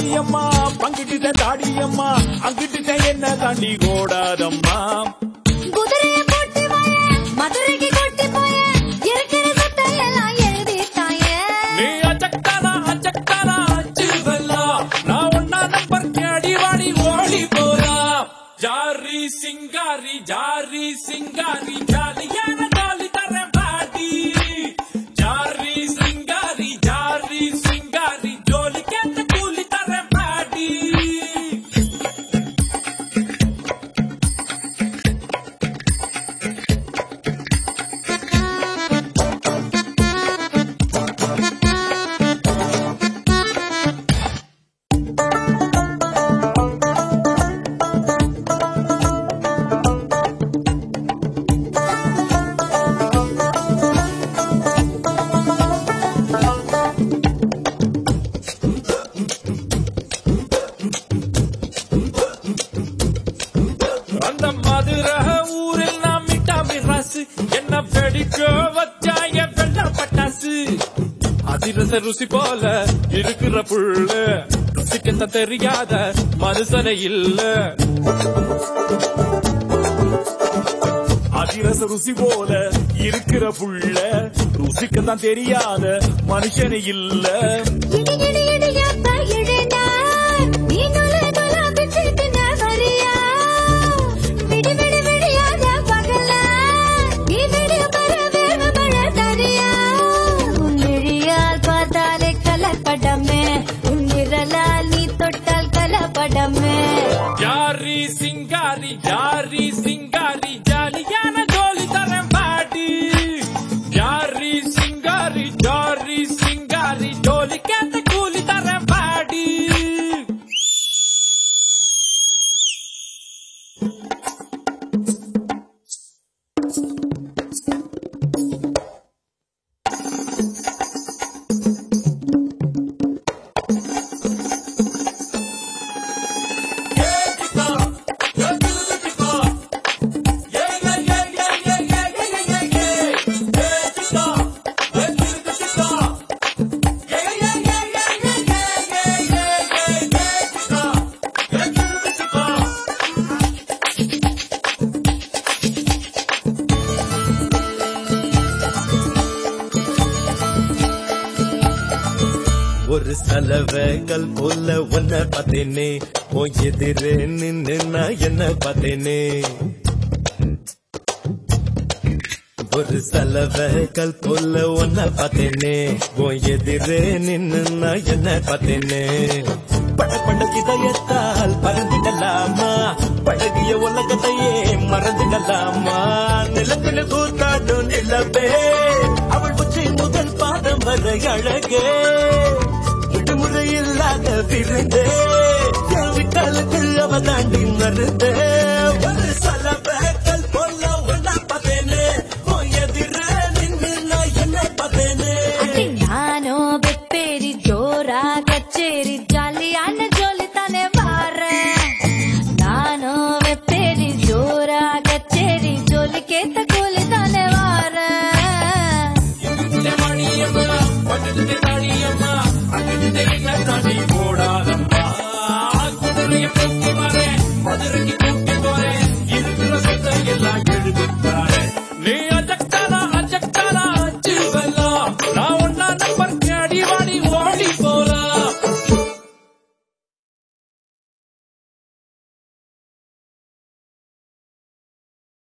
பாடியம்மா பங்கிட்டு தாடியம்மா அங்கிட்டு என்ன தாண்டி ஓடாதம்மா குதிரையை போட்டு வாய, மதுரைக்கு கொட்டி போய, இருக்கிற சொத்தை எல்லாம் எழுதிட்டாயே. நீ அச்சக்கானா அச்சக்கானா அச்சுதல்லா நான் ஒன்னா நம்பர் கேடி வாடி ஓடி போறா ஜாரி சிங்காரி ஜாரி சிங்காரி ஜாலியான ஜாலி தர பாடி ஜாரி சிங்காரி ஜாரி சிங்காரி ஜோலி கேட்ட கூலி தர பாடி அந்த மதுரை ஊரில் நாம் மிட்டா மிராசு என்ன வெடிக்க வச்சாய வெள்ள பட்டாசு அதிரச ருசி போல இருக்கிற புள்ள ருசிக்கத்த தெரியாத மனுஷனை இல்ல அதிரச ருசி போல இருக்கிற புள்ள ருசிக்கத்தான் தெரியாத மனுஷனை இல்ல இடி, இடி, இடியாப்ப இழுனா, நீ நுழு, நுழா பிச்சு தின்ன வரியா? விடி, விடி, விடியாத பகலா, நீ விடு மர வேர்வ மழை தரியா? உன் விழியால் பார்த்தாலே கலப்படமே உன் நிழலால் நீ தொட்டால் கலப்படமே யாரி சிங்காரி யாரி சிங்காரி ஜாலியான ஜோலி தரேன் பாடி யாரி சிங்காரி ஜாரி சிங்காரி ஜோலி கேட்ட கூலி தரேன் பாடி ஒரு சலவைகள் போல ஒன்ன பார்த்தேனே உன் எதிரே நின்னு நான் என்ன பார்த்தேனே ஒரு சலவைகள் போல ஒன்ன பார்த்தேனே உன் எதிரே நின்னு நான் என்ன பார்த்தேனே படப்பட இதயத்தால் பறந்திடலாமா பழகிய உலகத்தையே மறந்திடலாமா நிலப்பில் கூத்தாடும் நிலவே அவள் உச்சி முதல் பாதம் வரை அழகே விடுமுறை இல்லாத விருந்தே என் விட்டாலுக்கு அவ தாண்டி மருந்தே ஒரு சலவேக்கல் போல ஒன்னா பார்த்தேனே உன் எதிர நின்னு நான் என்ன பார்த்தேனே அடி நானோ வெப்பேரி ஜோரா கச்சேரி